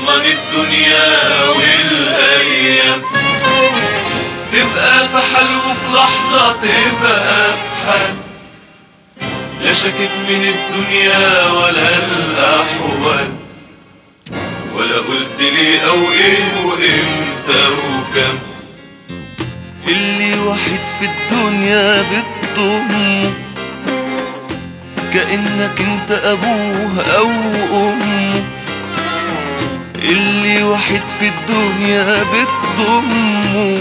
تضمن الدنيا والايام تبقى في حل وفي لحظة تبقى في حل لا شكت من الدنيا ولا الأحوال ولا قلت لي أو إيه وإمتى وكم اللي وحيد في الدنيا بتضمه كأنك انت أبوه أو أمه اللي وحيد في الدنيا بتضمه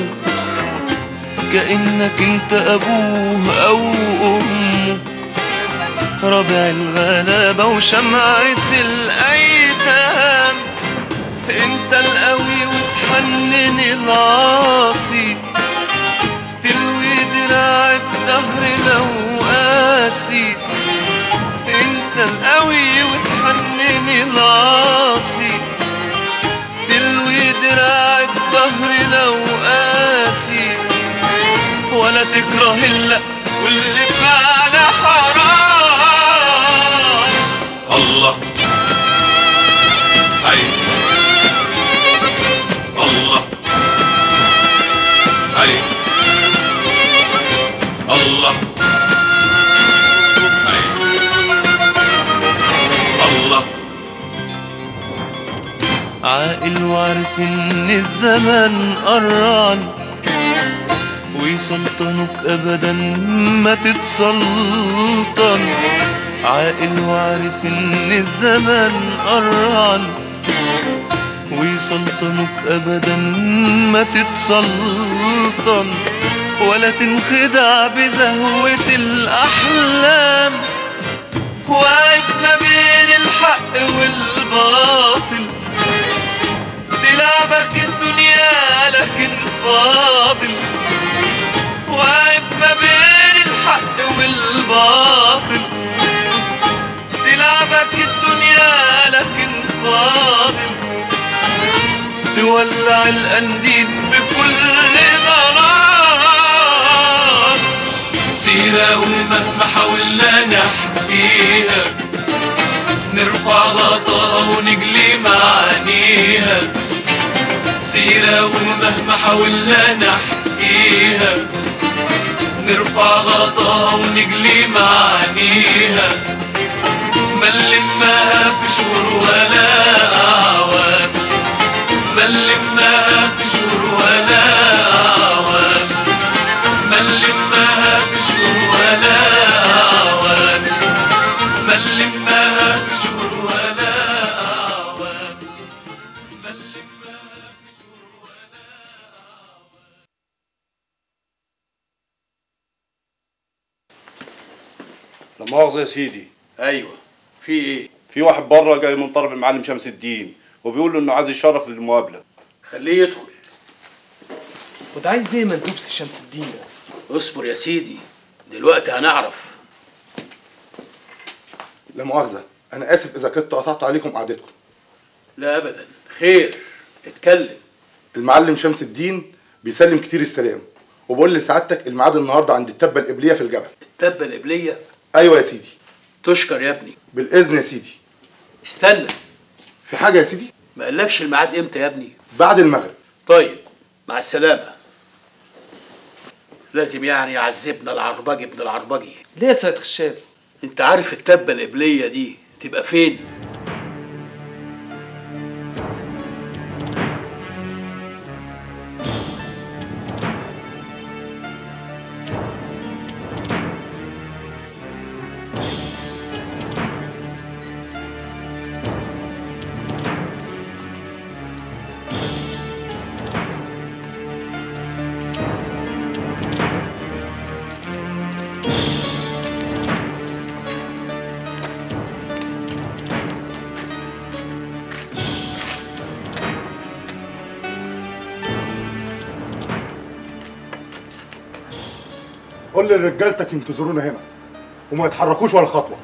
كأنك انت أبوه أو أمه ربع الغلابة وشمعة الأيتام انت القوي وتحنن العاصي تلوي دراع الدهر لو قاسي انت القوي وتحنن العاصي تلوي دراع الدهر لو قاسي ولا تكره الا واللي فعل حرام الله هاي الله هاي الله هاي الله عاقل وعارف ان الزمن قران ويسلطنك ابدا ما تتسلطن عاقل وعارف ان الزمن قران ويسلطنك ابدا ما تتسلطن ولا تنخدع بزهوة الاحلام واقف ما بين الحق والباطل تلعبك الدنيا لكن فاضل واقف ما بين الحق والباطل تلعبك الدنيا لكن فاضل تولع القنديل في كل ضرار سيرة ومهما حاولنا نحكيها نرفع غطاها ونجلي معانيها سيرة ومهما حاولنا نحكيها نرفع غطاها ونجلي معانيها ما نلمها في شهور ولا أعوام ما نلمها في شهور ولا أعوام ما نلمها في شهور ولا أعوام ما نلمها في شهور ولا أعوام ما نلمها في شهور ولا لا مؤاخذة يا سيدي ايوه في ايه في واحد بره جاي من طرف المعلم شمس الدين وبيقول له انه عايز يشرف للمقابلة خليه يدخل وده عايز ايه مندوب شمس الدين ده؟ اصبر يا سيدي دلوقتي هنعرف لا مؤاخذة أنا آسف إذا كنت قطعت عليكم قعدتكم لا ابدا خير اتكلم المعلم شمس الدين بيسلم كتير السلام وبقول لسعادتك الميعاد النهارده عند التبة القبلية في الجبل التبة القبلية أيوة يا سيدي تشكر يا ابني بالإذن يا سيدي استنى في حاجة يا سيدي ما قالكش الميعاد امتى يا ابني بعد المغرب طيب مع السلامة لازم يعني يعذبنا العربجي ابن العربجي ليه يا سيد خشاب انت عارف التبة القبلية دي تبقى فين قول لرجالتك ينتظرونا هنا وما يتحركوش ولا خطوة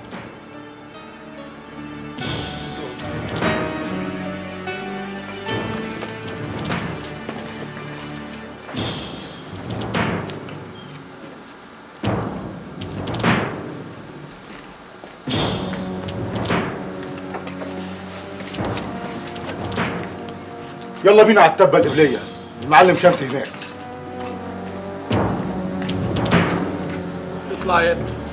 يلا بينا على التبه القبليه المعلم شمس هناك اطلع يا ابني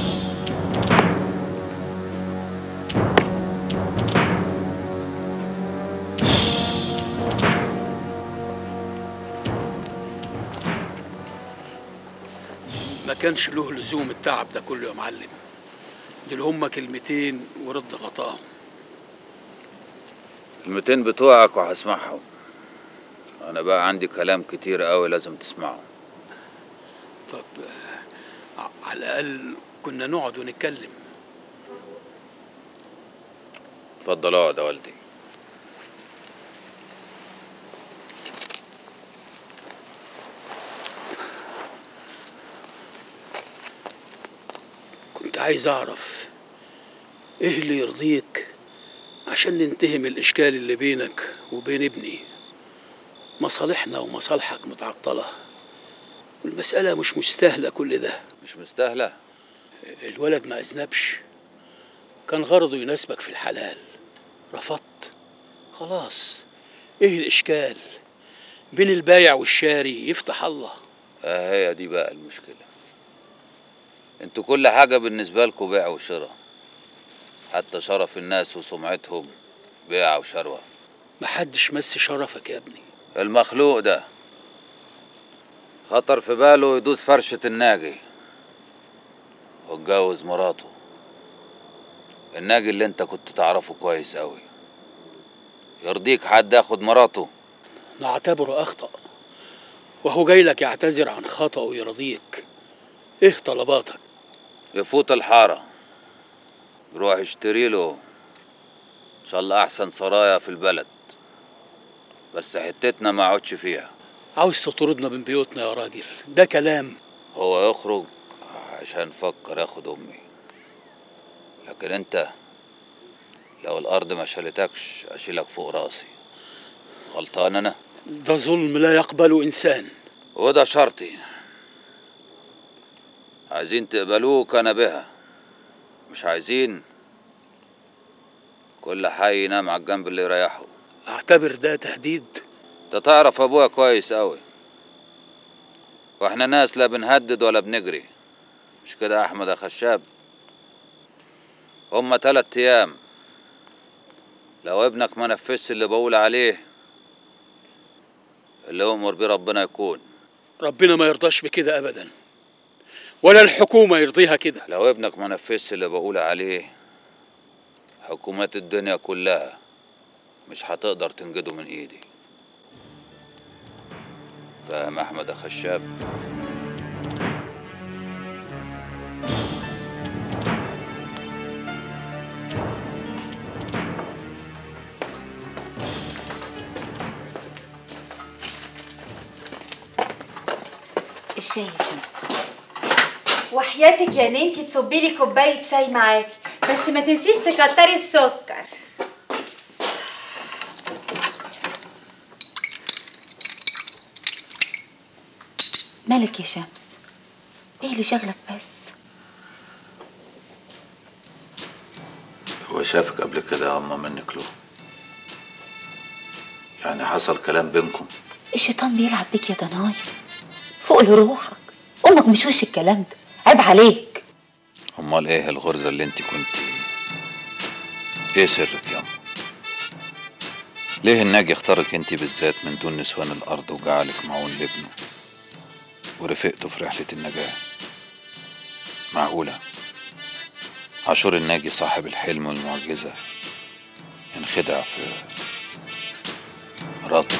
ما كانش له لزوم التعب ده كله يا معلم دول هما كلمتين ورد غطاهم المتين بتوعك وهسمعهم انا بقى عندي كلام كتير قوي لازم تسمعه طب آه، على الاقل كنا نقعد ونتكلم اتفضل اقعد يا والدي كنت عايز اعرف ايه اللي يرضيك عشان ننتهي من الاشكال اللي بينك وبين ابني مصالحنا ومصالحك متعطله والمساله مش مستاهله كل ده مش مستاهله الولد ما اذنبش كان غرضه يناسبك في الحلال رفضت خلاص ايه الاشكال بين البايع والشاري يفتح الله اه هي دي بقى المشكله انتوا كل حاجه بالنسبه لكم بيع وشراء حتى شرف الناس وسمعتهم بيع وشروه محدش مس شرفك يا ابني المخلوق ده خطر في باله يدوس فرشة الناجي واتجوز مراته الناجي اللي انت كنت تعرفه كويس قوي يرضيك حد ياخد مراته نعتبره أخطأ وهو جاي لك يعتذر عن خطأه ويرضيك إيه طلباتك؟ يفوت الحارة يروح يشتري له ان شاء الله احسن سرايا في البلد بس حتتنا ما اقعدش فيها عاوز تطردنا من بيوتنا يا راجل ده كلام هو يخرج عشان فكر ياخد امي لكن انت لو الارض ما شالتكش اشيلك فوق راسي غلطان انا ده ظلم لا يقبله إنسان وده شرطي عايزين تقبلوه كان بها مش عايزين كل حي ينام على الجنب اللي يريحه أعتبر ده تهديد انت تعرف ابويا كويس قوي واحنا ناس لا بنهدد ولا بنجري مش كده يا احمد يا خشاب هما تلات ايام لو ابنك ما نفذش اللي بقول عليه اللي يؤمر بيه ربنا يكون ربنا ما يرضاش بكده أبدا ولا الحكومة يرضيها كده لو ابنك ما نفذش اللي بقول عليه حكومات الدنيا كلها مش هتقدر تنجده من ايدي فاهم احمد يا خشاب الشاي يا شمس وحياتك يا ننتي تصبي لي كوبايه شاي معاكي بس ما تنسيش تكتري السكر مالك يا شمس ايه اللي شغلك بس هو شافك قبل كده يا أما منك له يعني حصل كلام بينكم الشيطان بيلعب بيك يا ضناي فوق لروحك امك مش وش الكلام ده عيب عليك امال ايه الغرزة اللي انت كنت ايه سرك يا أما ليه الناجي اختارك انت بالذات من دون نسوان الارض وجعلك معون لابنه ورفقته في رحلة النجاة معقولة عاشور الناجي صاحب الحلم والمعجزة ينخدع في مراته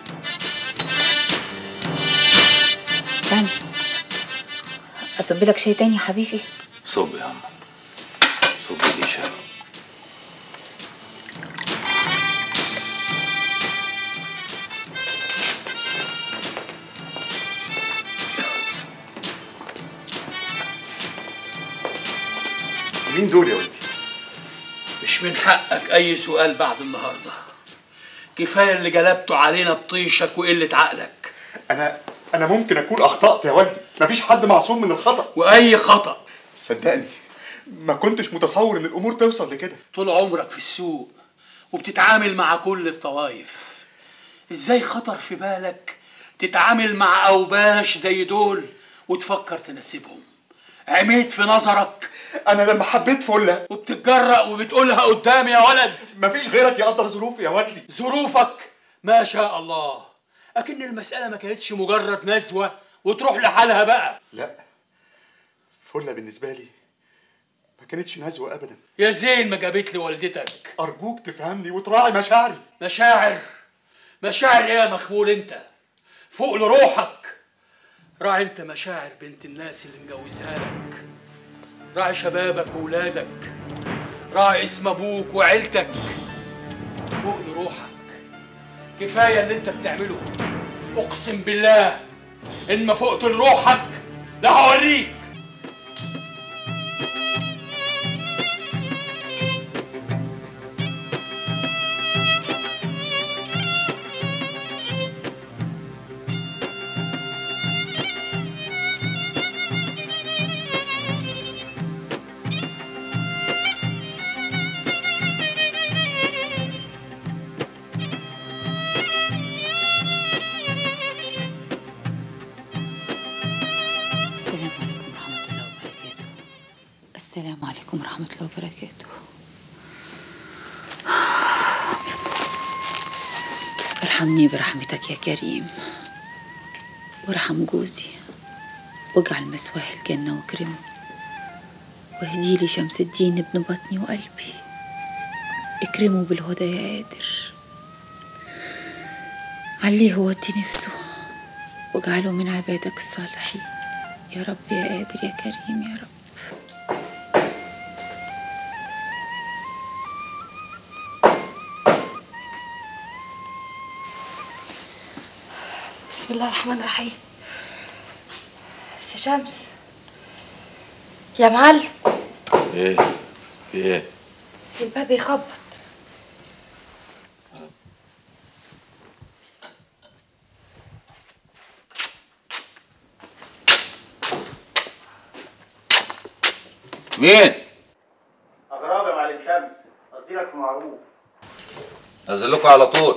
شمس اصب لك شاي تاني يا حبيبي صب يا عم صب لي شاي مين دول يا ولدي مش من حقك أي سؤال بعد النهاردة كفاية اللي جلبته علينا بطيشك وقلة عقلك انا انا ممكن اكون اخطات يا والدي مفيش حد معصوم من الخطا وأي خطأ صدقني ما كنتش متصور ان الامور توصل لكده طول عمرك في السوق وبتتعامل مع كل الطوائف ازاي خطر في بالك تتعامل مع اوباش زي دول وتفكر تناسبهم عميت في نظرك انا لما حبيت فله وبتتجرأ وبتقولها قدامي يا ولد مفيش غيرك يقدر ظروفي يا والدي ظروفك ما شاء الله اكن المسألة ما كانتش مجرد نزوة وتروح لحالها بقى لا فله بالنسبه لي ما كانتش نزوه ابدا يا زين ما جابت لي والدتك ارجوك تفهمني وتراعي مشاعري مشاعر مشاعر ايه يا مخبول انت فوق لروحك راعي انت مشاعر بنت الناس اللي مجوزها لك راعي شبابك وولادك راعي اسم ابوك وعيلتك فوق لروحك كفايه اللي انت بتعمله اقسم بالله ان ما فقت لروحك لا هوريك السلام عليكم ورحمة الله وبركاته السلام عليكم ورحمة الله وبركاته ارحمني برحمتك يا كريم وارحم جوزي واجعل مسواه الجنة واكرمه واهدي لي شمس الدين ابن بطني وقلبي اكرمه بالهدى يا قادر عليه ودي نفسه واجعله من عبادك الصالحين يا رب يا قادر يا كريم يا رب بسم الله الرحمن الرحيم سي شمس يا معلم ايه في ايه الباب يخبط مين أغراب يا معلم شمس قصدي لك في معروف نزل لكم على طول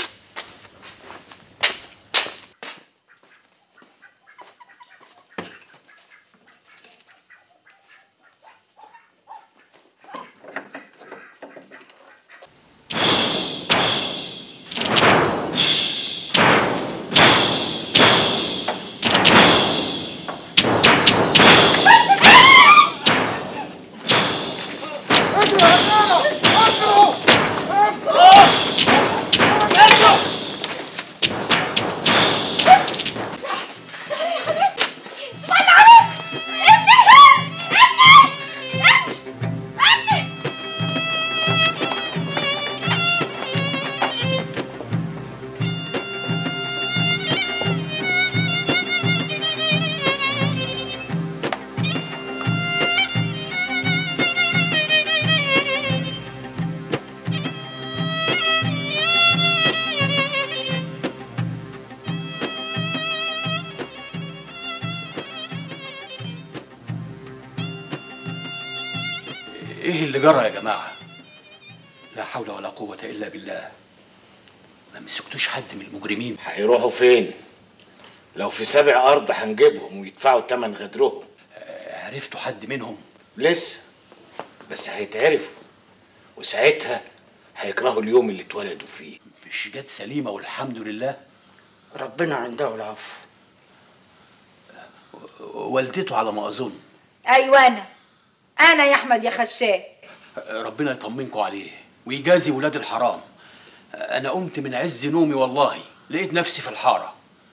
ايه اللي جرى يا جماعه لا حول ولا قوه الا بالله ما مسكتوش حد من المجرمين هيروحوا فين؟ لو في سبع أرض هنجيبهم ويدفعوا تمن غدرهم عرفتوا حد منهم لسه بس هيتعرفوا وساعتها هيكرهوا اليوم اللي اتولدوا فيه مش جت سليمه والحمد لله ربنا عنده العفو والدته على ما اظن ايوه انا انا يا احمد يا خشاب ربنا يطمنكم عليه ويجازي ولاد الحرام انا قمت من عز نومي والله لقيت نفسي في الحاره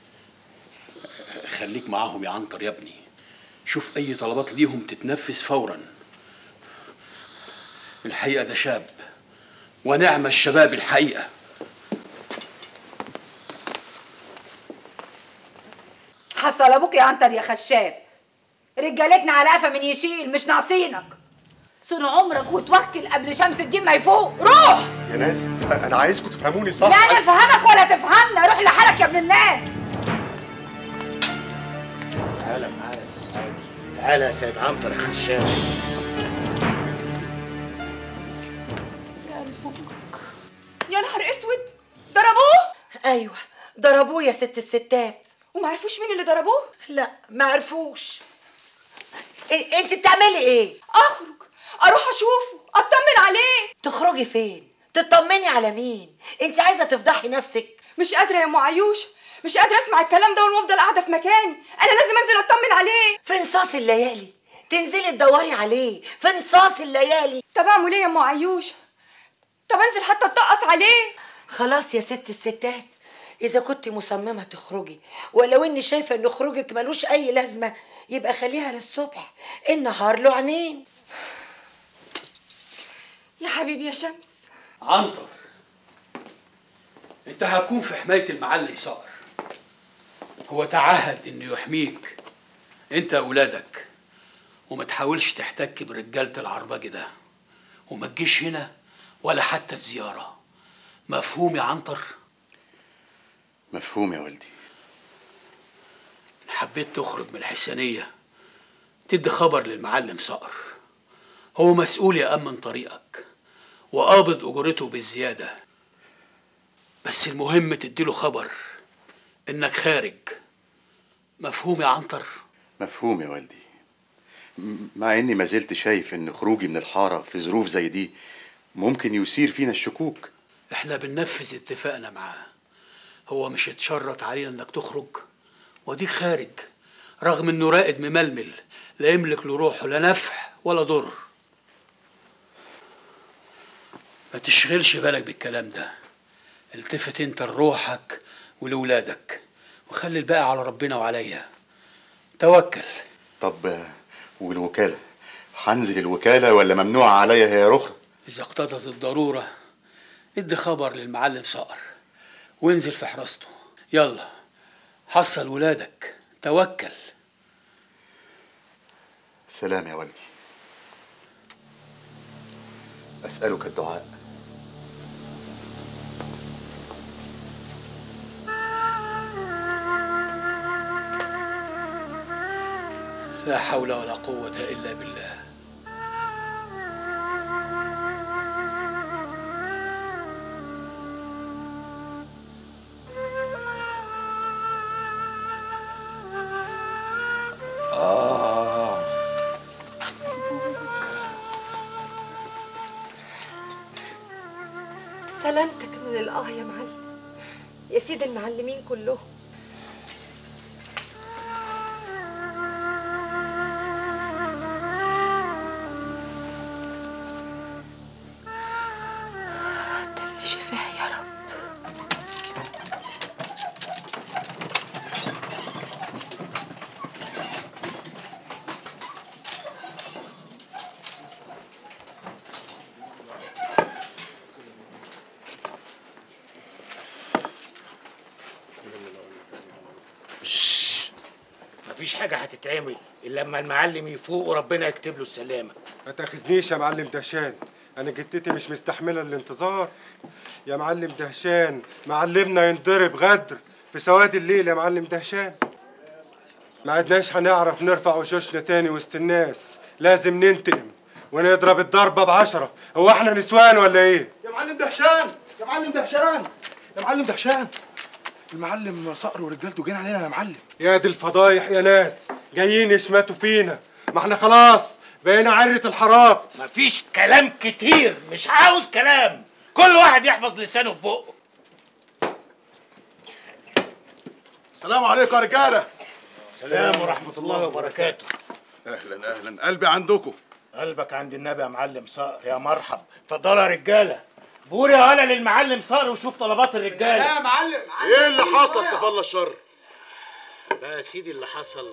خليك معاهم يا عنتر يا ابني شوف اي طلبات ليهم تتنفذ فورا الحقيقه ده شاب ونعم الشباب الحقيقه حصل ابوك يا عنتر يا خشاب رجالتنا على قفا من يشيل مش ناقصينك صون عمرك وتوكل قبل شمس الدين ما يفوق روح يا ناس انا عايزكم تفهموني صح لا نفهمك ولا تفهمنا روح لحالك يا ابن الناس تعالى معايا يا سعادي تعالى يا سيد عنتر يا خشاب يا نهار اسود ضربوه ايوه ضربوه يا ست الستات وما عرفوش مين اللي ضربوه لا ما عرفوش إيه انت بتعملي ايه اخرج اروح اشوفه اطمن عليه تخرجي فين تطمني على مين انت عايزه تفضحي نفسك مش قادره يا ام عيوش مش قادره اسمع الكلام ده وافضل قاعده في مكاني انا لازم انزل اطمن عليه في نصاص الليالي تنزلي تدوري عليه في نصاص الليالي طب اعمل ايه يا ام عيوش طب انزل حتى اتطقص عليه خلاص يا ست الستات اذا كنت مصممه تخرجي ولو اني شايفه ان خروجك ملوش اي لازمه يبقى خليها للصبح النهار له عينين يا حبيبي يا شمس عنتر انت هتكون في حماية المعلم صقر هو تعهد انه يحميك انت اولادك وما تحاولش تحتك برجالة العرباجي ده وما تجيش هنا ولا حتى الزيارة مفهوم يا عنتر مفهوم يا والدي حبيت تخرج من الحسانية تدي خبر للمعلم صقر هو مسؤول يأمن طريقك وقابض أجرته بالزيادة بس المهم تديله خبر إنك خارج مفهوم يا عنتر مفهوم يا والدي م- مع اني ما زلت شايف ان خروجي من الحاره في ظروف زي دي ممكن يثير فينا الشكوك احنا بننفذ اتفاقنا معاه هو مش اتشرط علينا انك تخرج وديك خارج رغم انه رائد مململ لا يملك لروحه لا نفع ولا ضر ما تشغلش بالك بالكلام ده التفت انت لروحك ولولادك وخلي الباقي على ربنا وعليا توكل طب آه، والوكاله هنزل الوكاله ولا ممنوع عليا هي رخرة إذا اقتضت الضرورة ادي خبر للمعلم صقر وانزل في حراسته يلا حصل ولادك توكل سلام يا والدي اسالك الدعاء لا حول ولا قوة إلا بالله آه سلامتك من الآه يا معلم يا سيد المعلمين كلهم تم شفاه يا رب مفيش حاجة هتتعمل إلا لما المعلم يفوق وربنا يكتب له السلامة ما تاخذنيش يا معلم دهشان انا جدتي مش مستحمله الانتظار يا معلم دهشان معلمنا ينضرب غدر في سواد الليل يا معلم دهشان ما عدناش هنعرف نرفع وشوشنا تاني وسط الناس لازم ننتقم ونضرب الضربه بعشرة هو احنا نسوان ولا ايه يا معلم دهشان يا معلم دهشان يا معلم دهشان المعلم صقر ورجالته جايين علينا يا معلم يا دي الفضايح يا ناس جايين يشمتوا فينا ما احنا خلاص بقينا عرة الحارات مفيش كلام كتير مش عاوز كلام كل واحد يحفظ لسانه في بقه السلام عليكم يا رجاله سلام ورحمة الله وبركاته اهلا اهلا قلبي عندكم قلبك عند النبي يا معلم صقر يا مرحب اتفضلوا يا رجالة بقول يا هلا للمعلم صقر وشوف طلبات الرجالة يا معلم ايه اللي حصل كفالة الشر ده يا سيدي اللي حصل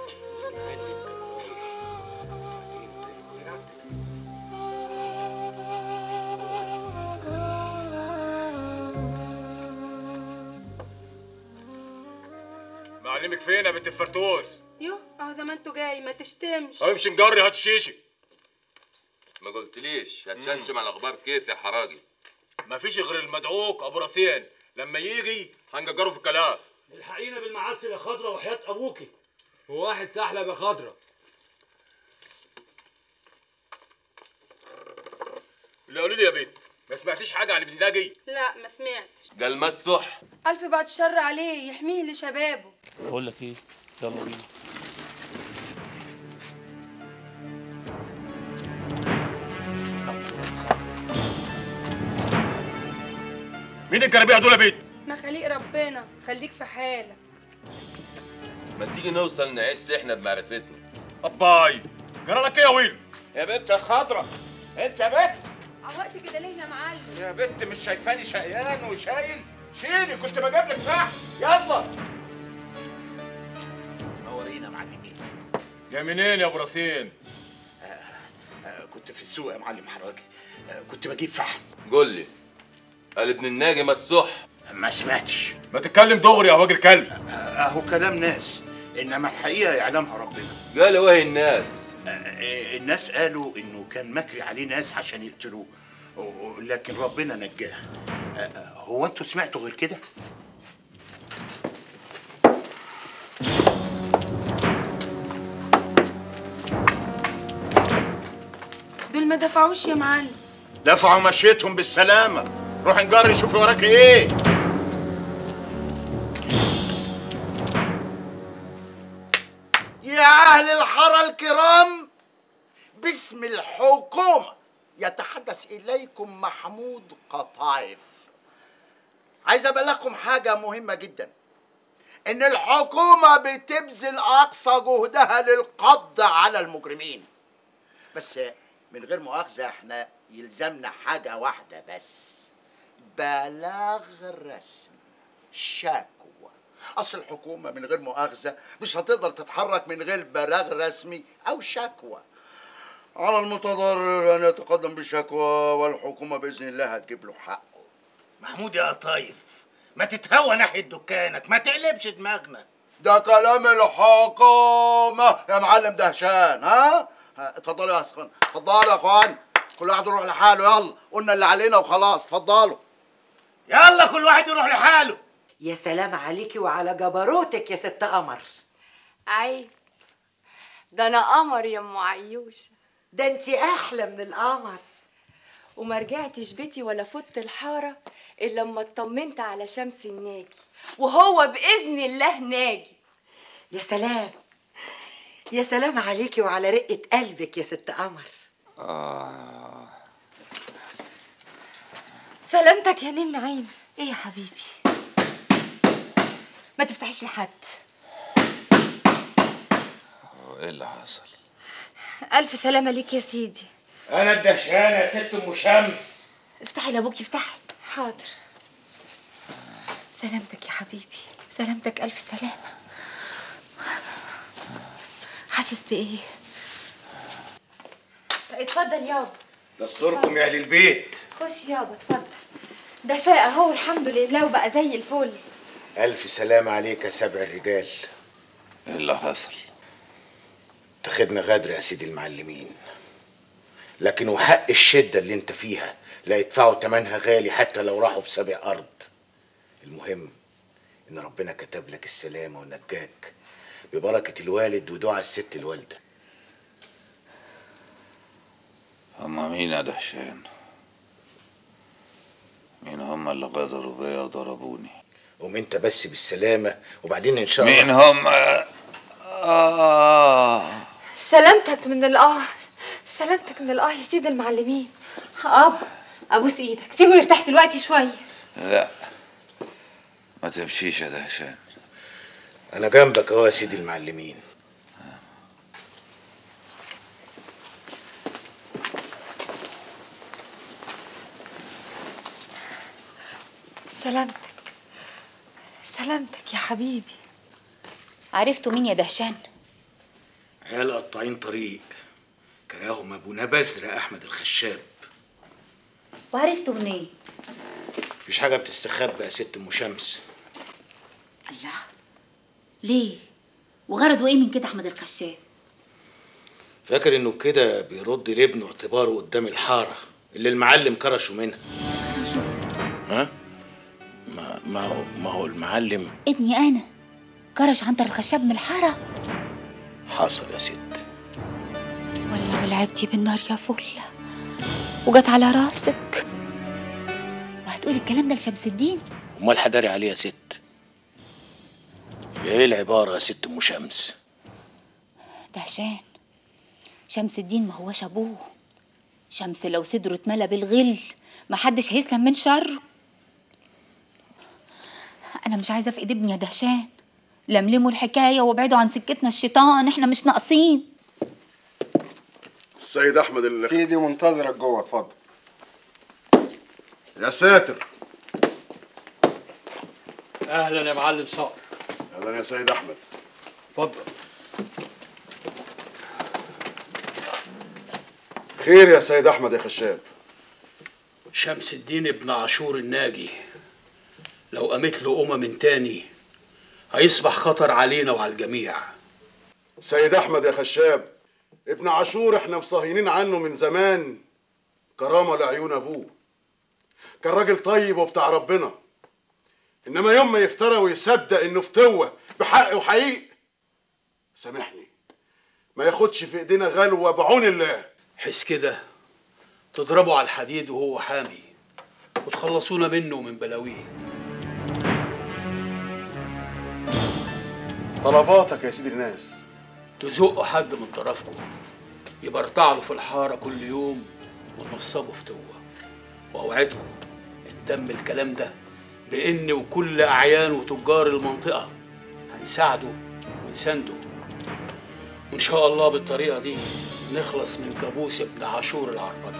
معلمك فين يا بنت الفرتوس؟ يو اهو زي ما انتوا جاي ما تشتمش امشي نجري هات الشيشه ما قلتليش هتشمشم على الاخبار كيف يا حراجي مفيش غير المدعوك ابو راسين لما يجي هنجرجره في الكلام الحقينا بالمعسل يا خضرة وحياة ابوكي وواحد سحلب يا خضرة اللي قولي لي يا بنت ما سمعتيش حاجه عن ابن ناجي لا ما سمعتش قال ما تصح الف بعد الشر عليه يحميه لشبابه بقول لك ايه يلا بينا مين الجرابيع دول يا بيت مخاليق ربنا خليك في حالك ما تيجي نوصل نعس احنا بمعرفتنا اباي جرى لك ايه يا ويل يا بنت يا خضرة انت يا بنت عوقت كده ليه يا معلم يا بنت مش شايفاني شقيان وشايل شيلي كنت بجيب لك فحم يلا نورينا معلمين يا منين يا ابو راسين آه، كنت في السوق يا معلم حراجي آه، كنت بجيب فحم قول لي قال ابن الناجي ما تصح ما سمعتش ما تتكلم دغري يا راجل كلب اهو كلام ناس انما الحقيقه يعلمها ربنا قالوا ايه الناس آه، آه، الناس قالوا انه كان مكري عليه ناس عشان يقتلوه و- و- لكن ربنا نجاه آه، آه، هو انتوا سمعتوا غير كده دول ما دفعوش يا معلم دفعوا مشيتهم بالسلامه روح نجري شوفي وراك ايه يا أهل الحارة الكرام باسم الحكومة يتحدث إليكم محمود قطايف عايز أبلغكم حاجة مهمة جدا إن الحكومة بتبذل أقصى جهدها للقبض على المجرمين بس من غير مؤاخذة احنا يلزمنا حاجة واحدة بس بلاغ رسمي شكوى اصل الحكومه من غير مؤاخذه مش هتقدر تتحرك من غير بلاغ رسمي او شكوى على المتضرر ان يتقدم بشكوى والحكومه باذن الله هتجيب له حقه محمود يا طايف ما تتهوى ناحيه دكانك ما تقلبش دماغنا ده كلام الحكومه يا معلم دهشان ها ها، اتفضلوا يا اسخن اتفضلوا يا اخوان كل واحد يروح لحاله يلا قلنا اللي علينا وخلاص اتفضلوا يلا كل واحد يروح لحاله يا سلام عليكي وعلى جبروتك يا ست قمر عيب ده انا قمر يا ام عيوشه ده انت احلى من القمر وما رجعتش بيتي ولا فت الحاره الا لما اطمنت على شمس الناجي وهو باذن الله ناجي يا سلام يا سلام عليكي وعلى رقة قلبك يا ست قمر آه سلامتك يا نين عين ايه يا حبيبي ما تفتحيش لحد هو ايه اللي حصل الف سلامه ليك يا سيدي انا الدهشان يا ست ام شمس افتحي لابوكي افتحي حاضر سلامتك يا حبيبي سلامتك الف سلامه حاسس بايه اتفضل يابا دستوركم يا اهل البيت خش يابا اتفضل ده فاق اهو الحمد لله وبقى زي الفل الف سلام عليك يا سبع الرجال ايه اللي حصل تاخدنا غدر يا سيدي المعلمين لكن وحق الشده اللي انت فيها لا يدفعوا تمنها غالي حتى لو راحوا في سبع ارض المهم ان ربنا كتب لك السلامه ونجاك ببركه الوالد ودعاء الست الوالده هما مين يا دهشان مين هما اللي غدروا بيا وضربوني قوم انت بس بالسلامه وبعدين ان شاء الله مين هما آه سلامتك من الاه سلامتك من الاه يا سيدي المعلمين ابا ابوس ايدك سيبه يرتاح دلوقتي شويه لا ما تمشيش يا دهشان انا جنبك اهو يا سيدي المعلمين سلامتك سلامتك يا حبيبي عرفتوا مين يا دهشان عيال قطاعين طريق كراهم ابونا بزر احمد الخشاب وعرفتوا منين مفيش حاجه بتستخبى يا ست ام شمس الله ليه وغرضه ايه من كده احمد الخشاب فاكر انه كده بيرد لابنه اعتباره قدام الحاره اللي المعلم كرشه منها ها ما ما هو ما هو المعلم ابني انا كرش عنتر الخشاب من الحاره حصل يا ست ولا ولعبتي بالنار يا فله وجت على راسك هتقولي الكلام ده لشمس الدين امال حداري عليه يا ست ايه العباره يا ست ام شمس دهشان شمس الدين ما هوش ابوه شمس لو صدره اتملى بالغل محدش هيسلم من شره انا مش عايزه افقد ابني يا دهشان لملموا الحكايه وابعدوا عن سكتنا الشيطان احنا مش ناقصين السيد احمد اللي سيدي منتظرك جوه اتفضل يا ساتر اهلا يا معلم صقر اهلا يا سيد احمد اتفضل خير يا سيد احمد يا خشاب شمس الدين ابن عاشور الناجي لو قامت له أمم من تاني هيصبح خطر علينا وعلى الجميع سيد احمد يا خشاب ابن عاشور احنا مصهينين عنه من زمان كرامه لعيون ابوه كان راجل طيب وبتاع ربنا انما يوم ما يفترى ويصدق انه فتوه بحق وحقيق سامحني ما ياخدش في ايدينا غلوه بعون الله حس كده تضربه على الحديد وهو حامي وتخلصونا منه ومن بلاويه طلباتك يا سيدي الناس تزقوا حد من طرفكم يبرطع له في الحاره كل يوم ونصبه في توه واوعدكم ان تم الكلام ده بان وكل اعيان وتجار المنطقه هنساعده ونسانده وان شاء الله بالطريقه دي نخلص من كابوس ابن عاشور العربجي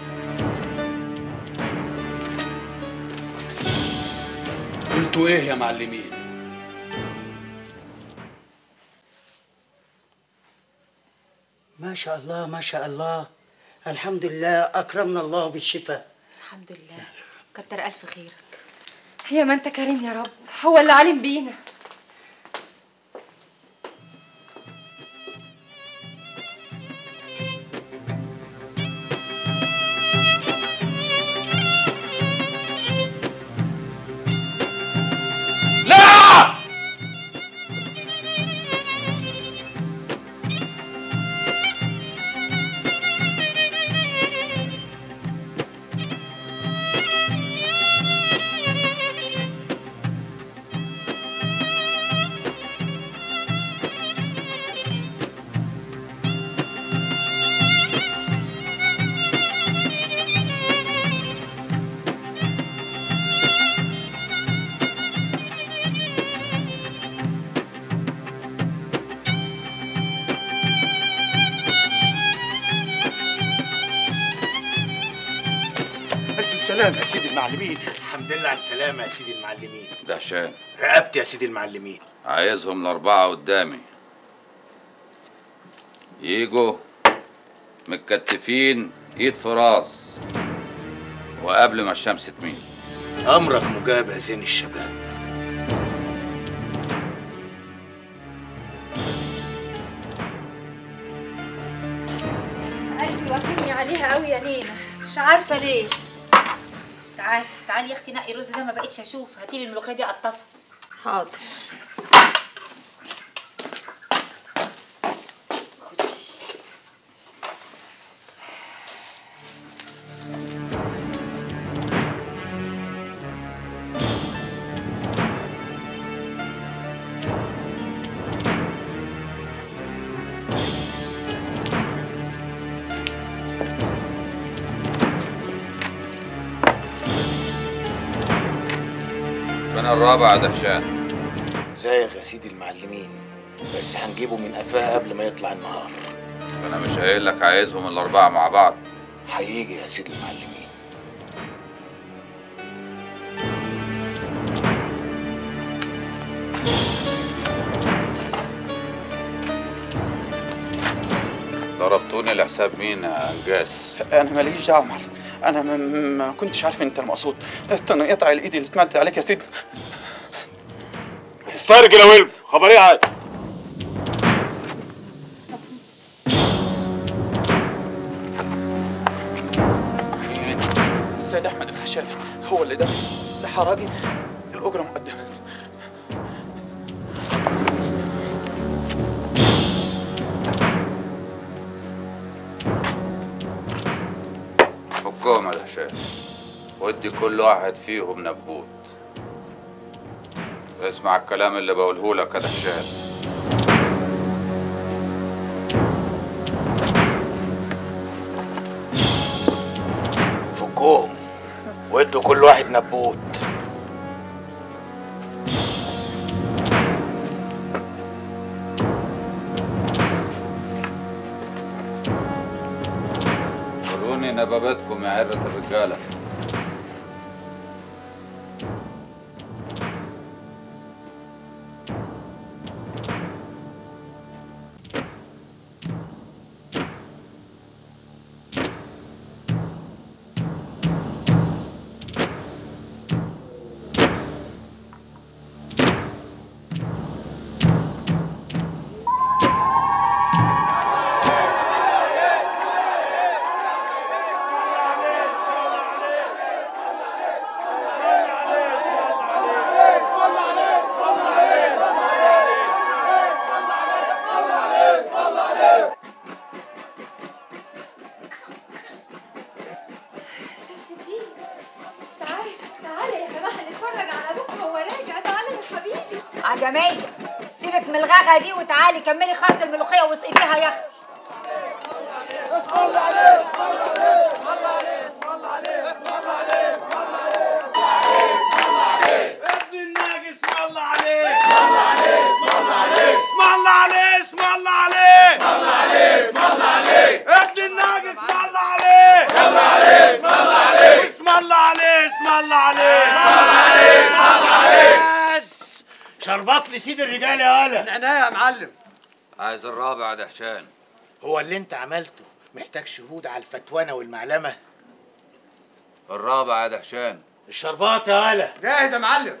قلتوا ايه يا معلمين ما شاء الله ما شاء الله الحمد لله أكرمنا الله بالشفاء الحمد لله كتر الف خيرك يا ما انت كريم يا رب هو اللي علم بينا لا الف سلامه يا سيدي المعلمين الحمد لله على السلامه يا سيدي المعلمين دهشان رقبت يا سيدي المعلمين عايزهم الأربعة قدامي يجوا متكتفين ايد في راس وقبل ما الشمس تميل امرك مجاب يا زين الشباب قلبي واكلني عليها قوي يا نينا مش عارفه ليه تعالي تعالي يا اختي نقي الرز ده ما بقتش اشوف هاتيلي الملوخيه دي اقطفها حاضر من الرابع يا دهشان زايغ يا سيدي المعلمين بس هنجيبه من قفاها قبل ما يطلع النهار انا مش قايل لك عايزهم الأربعة مع بعض هيجي يا سيدي المعلمين ضربتوني لحساب مين يا انجاس انا ماليش دعوه معلم انا ما, ما كنتش عارف انت المقصود تنقطع الايد اللي اتمدت عليك يا سيدي السارق يا ولد خبر ايه عاد السيد احمد الخشاب هو اللي ده لحراجي الاجره مقدمه فكهم يا دهشان ودي كل واحد فيهم نبوت اسمع الكلام اللي بقوله لك يا دهشان فكوهم وادوا كل واحد نبوت وروني نبابتكم يا عرة الرجالة شمس الدين تعالى تعالى يا سماحة نتفرج على ابوك وهو راجع تعالى يا حبيبي عجمية سيبك من الغاغة دي وتعالي كملي خرط الملوخية واسقيها يا اختي ابن الناجي اسم الله عليه اسم الله عليه اسم الله عليه اسم الله عليه اسم الله عليه اسم الله عليه اسم الله عليه ابن الناجي اسم الله عليه اسم الله عليه اسم الله عليه اسم الله عليه اسم الله عليه اسم الله عليه اسم الله عليه بس شربط لي سيد الرجال يا هلا العناية يا معلم عايز الرابع يا دهشان هو اللي انت عملته محتاج شهود على الفتوانة والمعلمة الرابع يا دهشان الشربات يا هلا جاهز يا معلم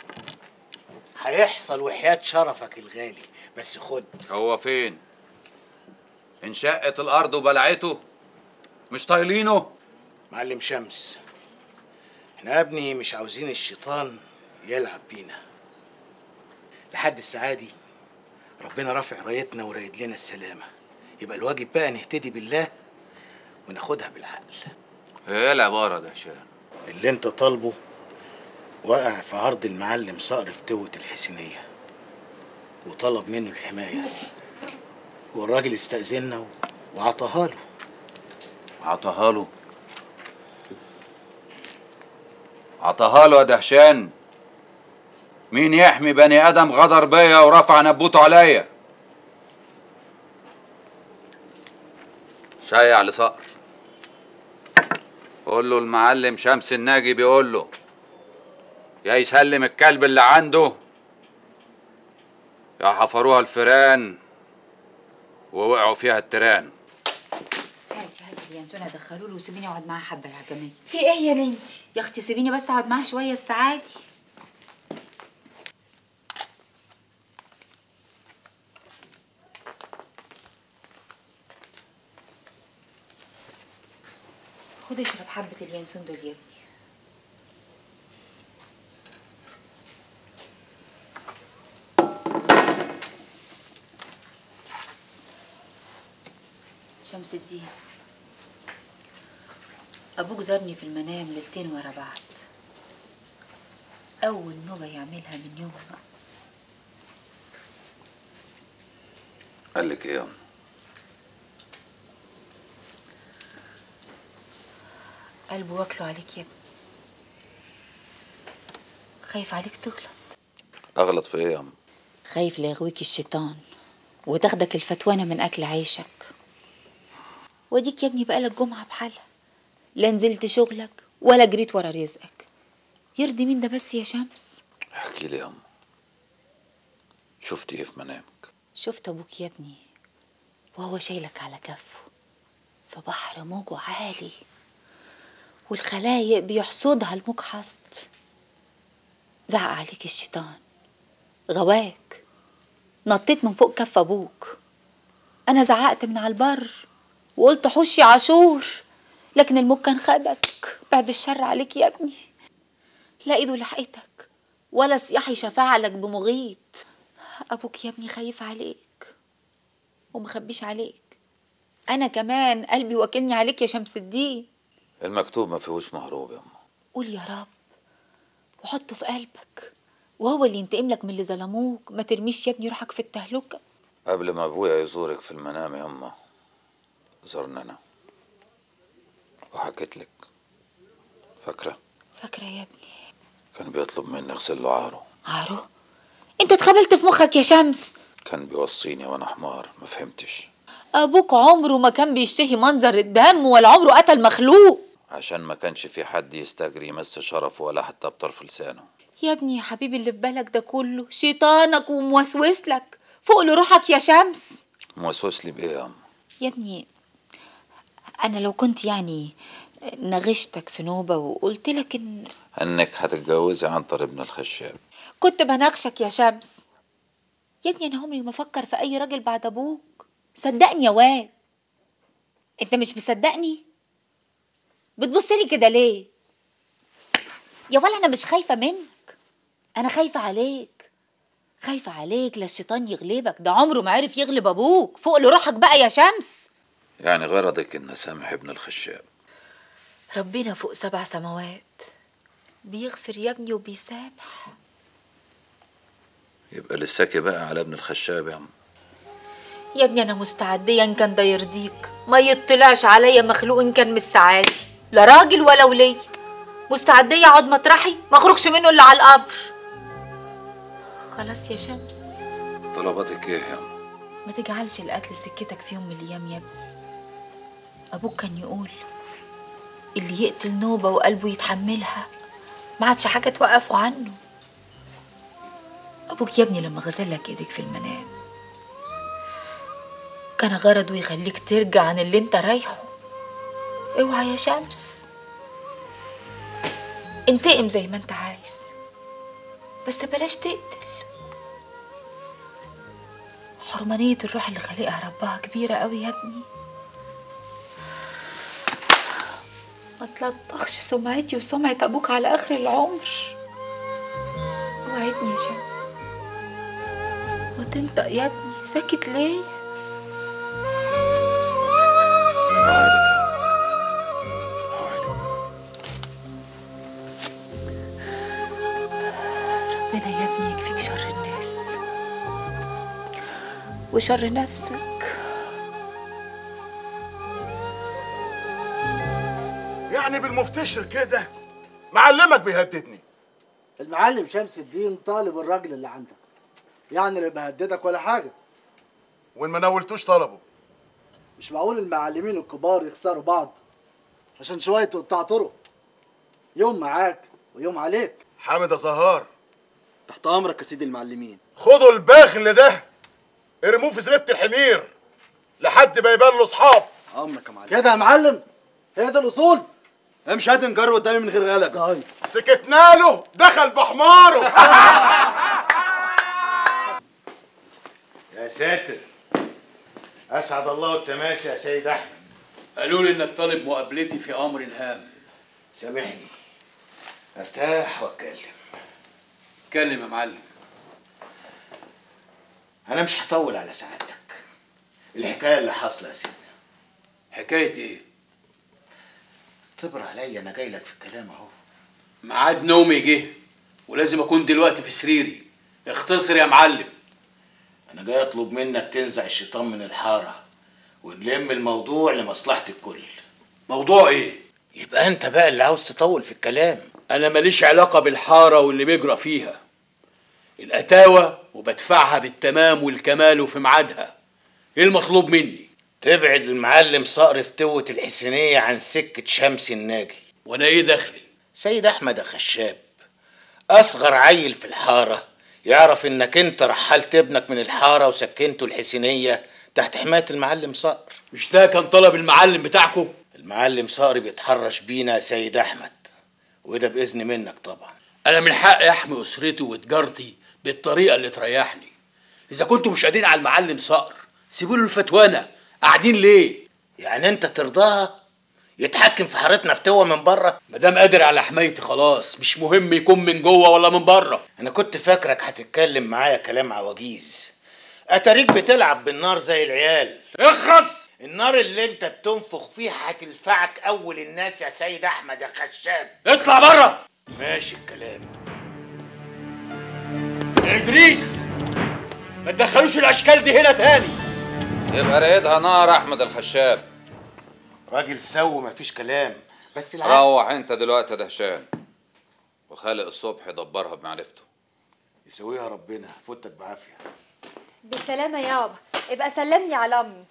هيحصل وحياة شرفك الغالي بس خد هو فين انشقت الارض وبلعته مش طايلينه معلم شمس احنا يا ابني مش عاوزين الشيطان يلعب بينا لحد الساعة دي ربنا رافع رايتنا ورايد لنا السلامة يبقى الواجب بقى نهتدي بالله وناخدها بالعقل ايه العبارة يا دهشان اللي انت طالبه وقع في عرض المعلم صقر في توة الحسينية وطلب منه الحماية والراجل استأذنا و- وعطاها له عطاها له عطاها له يا دهشان مين يحمي بني ادم غدر بيا ورفع نبوته عليا شيع لصقر قول له المعلم شمس الناجي بيقول له يا يسلم الكلب اللي عنده يا حفروها الفيران ووقعوا فيها التيران هاتي هاتي يا ينسونا دخلوا له وسيبيني اقعد معاه حبه يا عجميه في ايه يا بنتي يا اختي سيبيني بس اقعد معاه شويه الساعات خد اشرب حبه اليانسون دول يا ابني شمس الدين أبوك زارني في المنام ليلتين ورا بعض أول نوبة يعملها من يومها قال لك ايه يا أم؟ قلبه واكله عليك يا ابني خايف عليك تغلط اغلط في ايه يا أم؟ خايف لا يغويك الشيطان وتاخدك الفتوانة من أكل عيشك وديك يا ابني بقالك جمعة بحالها لا نزلت شغلك ولا جريت ورا رزقك يرضي مين ده بس يا شمس احكي لي يا أم. شفتي ايه في منامك شفت أبوك يا ابني وهو شايلك على كفه في بحر موجه عالي والخلايق بيحصدها الموج حصد زعق عليك الشيطان غواك نطيت من فوق كف أبوك أنا زعقت من على البر وقلت حوش يا عاشور لكن الموج كان خدك بعد الشر عليك يا ابني لا ايده لحقتك ولا صياحي شفاعة لك بمغيط أبوك يا ابني خايف عليك ومخبيش عليك أنا كمان قلبي واكلني عليك يا شمس الدين المكتوب ما فيهوش مهروب يا أم. قول يا رب وحطه في قلبك وهو اللي ينتقم لك من اللي ظلموك ما ترميش يا ابني روحك في التهلكة قبل ما ابويا يزورك في المنام يا اما زارنا انا وحكيت لك فاكره فاكرة يا ابني كان بيطلب مني اغسل له عاره عارو انت اتخبلت في مخك يا شمس كان بيوصيني وانا حمار ما فهمتش ابوك عمره ما كان بيشتهي منظر الدم ولا عمره قتل مخلوق عشان ما كانش في حد يستجري يمس شرفه ولا حتى بطرف لسانه يا ابني يا حبيبي اللي في بالك ده كله شيطانك وموسوس لك فوق لروحك يا شمس موسوس لي بايه يا أم؟ يا ابني انا لو كنت يعني نغشتك في نوبة وقلت لك ان انك هتتجوزي عنتر ابن الخشاب كنت بنغشك يا شمس يا ابني انا عمري ما افكر في اي راجل بعد ابوك صدقني يا واد انت مش مصدقني بتبص لي كده ليه يا ولا انا مش خايفه منك انا خايفه عليك خايفه عليك لا الشيطان يغلبك ده عمره ما عرف يغلب ابوك فوق لروحك بقى يا شمس يعني غرضك ان سامح ابن الخشاب ربنا فوق سبع سماوات بيغفر يا ابني وبيسامح يبقى لساكي بقى على ابن الخشاب يا أم يا ابني انا مستعديه ان كان ده يرضيك ما يطلعش عليا مخلوق ان كان مش سعادي لا راجل ولا ولي مستعديه اقعد مطرحي ما اخرجش منه الا على القبر خلاص يا شمس طلباتك ايه يا أم؟ ما تجعلش القتل سكتك في يوم من الايام يا ابني ابوك كان يقول اللي يقتل نوبه وقلبه يتحملها ما عادش حاجه توقفه عنه ابوك يا ابني لما غسلك ايديك في المنام كان غرضه يخليك ترجع عن اللي انت رايحه اوعى يا شمس انتقم زي ما انت عايز بس بلاش تقتل حرمانية الروح اللي خالقها ربها كبيرة قوي يا ابني ما تلطخش سمعتي وسمعة أبوك على آخر العمر وعدني يا شمس ما تنطق يا ابني ساكت ليه ربنا يا ابني يكفيك شر الناس وشر نفسك يعني بالمفتشر كده معلمك بيهددني المعلم شمس الدين طالب الراجل اللي عندك يعني لا بهددك ولا حاجه وان ما نولتوش طلبه مش معقول المعلمين الكبار يخسروا بعض عشان شويه قطاع طرق يوم معاك ويوم عليك حامد يا زهار تحت امرك يا سيدي المعلمين خدوا الباخل ده ارموه في زريبة الحمير لحد ما يبان له اصحاب امرك يا معلم كده يا معلم هي دي الاصول امشي هات نجر قدامي من غير غلب سكتنا له دخل بحماره يا ساتر اسعد الله التماسي يا سيد احمد قالوا لي انك طالب مقابلتي في امر هام سامحني ارتاح واتكلم اتكلم يا معلم انا مش هطول على سعادتك الحكايه اللي حاصله يا سيدنا حكايه ايه صبر عليا انا جاي لك في الكلام اهو ميعاد نومي جه ولازم اكون دلوقتي في سريري اختصر يا معلم انا جاي اطلب منك تنزع الشيطان من الحاره ونلم الموضوع لمصلحه الكل موضوع ايه يبقى انت بقى اللي عاوز تطول في الكلام انا ماليش علاقه بالحاره واللي بيجرى فيها الاتاوه وبدفعها بالتمام والكمال وفي ميعادها ايه المطلوب مني تبعد المعلم صقر فتوة الحسينية عن سكة شمس الناجي وانا ايه دخلي سيد احمد خشاب اصغر عيل في الحارة يعرف انك انت رحلت ابنك من الحارة وسكنته الحسينية تحت حماية المعلم صقر مش ده كان طلب المعلم بتاعكم المعلم صقر بيتحرش بينا يا سيد احمد وده باذن منك طبعا انا من حقي احمي اسرتي وتجارتي بالطريقه اللي تريحني اذا كنتوا مش قادرين على المعلم صقر سيبوا له الفتوانه قاعدين ليه يعني انت ترضاها يتحكم في حارتنا فتوة من بره مادام قادر على حمايتي خلاص مش مهم يكون من جوه ولا من بره انا كنت فاكرك هتتكلم معايا كلام عواجيز اتاريك بتلعب بالنار زي العيال اخرس النار اللي انت بتنفخ فيها هتلفعك اول الناس يا سيد احمد يا خشاب اطلع بره ماشي الكلام ادريس ما تدخلوش الاشكال دي هنا تاني يبقى رايدها نار احمد الخشاب راجل سو مفيش كلام بس العقل روح انت دلوقتي يا دهشان وخالق الصبح يدبرها بمعرفته يسويها ربنا فوتك بعافيه بالسلامة يابا ابقى سلمني على امي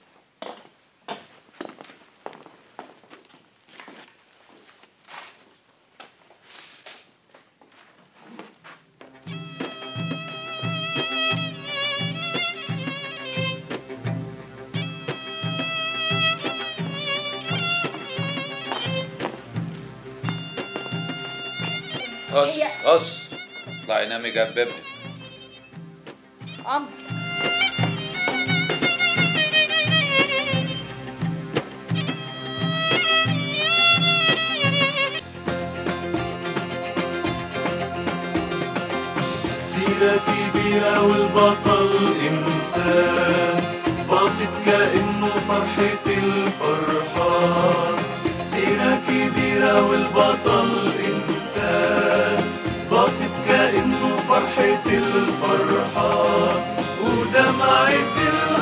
هص هي- هص اطلعي نامي جنب ابنك امر سيرة كبيرة والبطل إنسان باصت كأنه فرحة الفرحان سيرة كبيرة والبطل إنسان باصت كأنه فرحة الفرحان ودمعة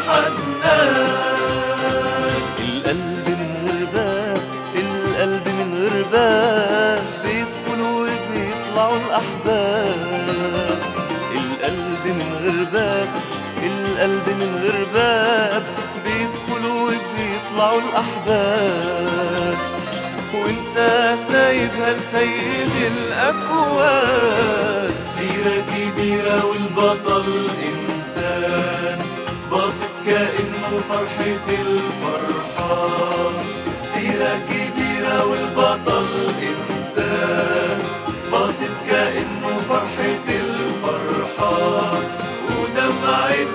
الحزنان القلب من غير باب القلب من غير باب بيدخلوا وبيطلعوا الأحباب القلب من غير باب القلب من غير باب بيدخلوا وبيطلعوا الأحباب وانت سايبها لسيد الأكوان سيرة كبيرة والبطل إنسان باصت كأنه فرحة الفرحان سيرة كبيرة والبطل إنسان باصت كأنه فرحة الفرحان ودمعة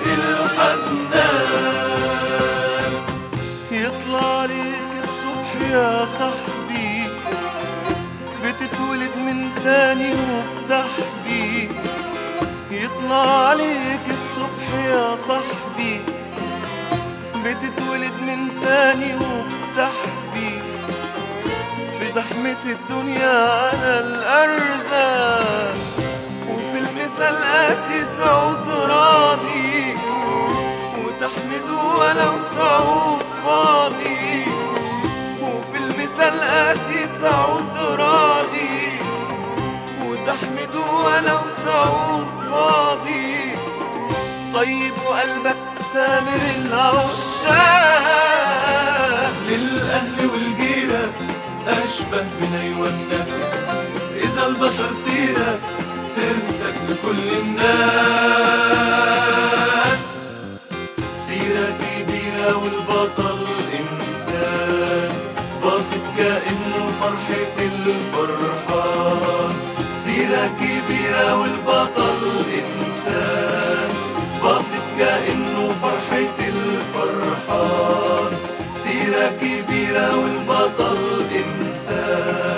الحزنان يطلع عليك الصبح يا صاحبي بتتولد من تاني وبتحبي يطلع عليك الصبح يا صاحبي بتتولد من تاني وبتحبي في زحمة الدنيا على الأرزاق وفي المسلقات تعود راضي وتحمد ولو تعود فاضي وفي المسلقات تعود راضي وتحمد ولو تعود فاضي طيب وقلبك سامر العشاق للأهل والجيرة أشبه من أيوة الناس إذا البشر سيرة سيرتك لكل الناس سيرة كبيرة والبطل إنسان باصت كأنه فرحة الفرحان سيرة كبيرة والبطل إنسان باصت كأنه فرحة الفرحان سيرة كبيرة والبطل إنسان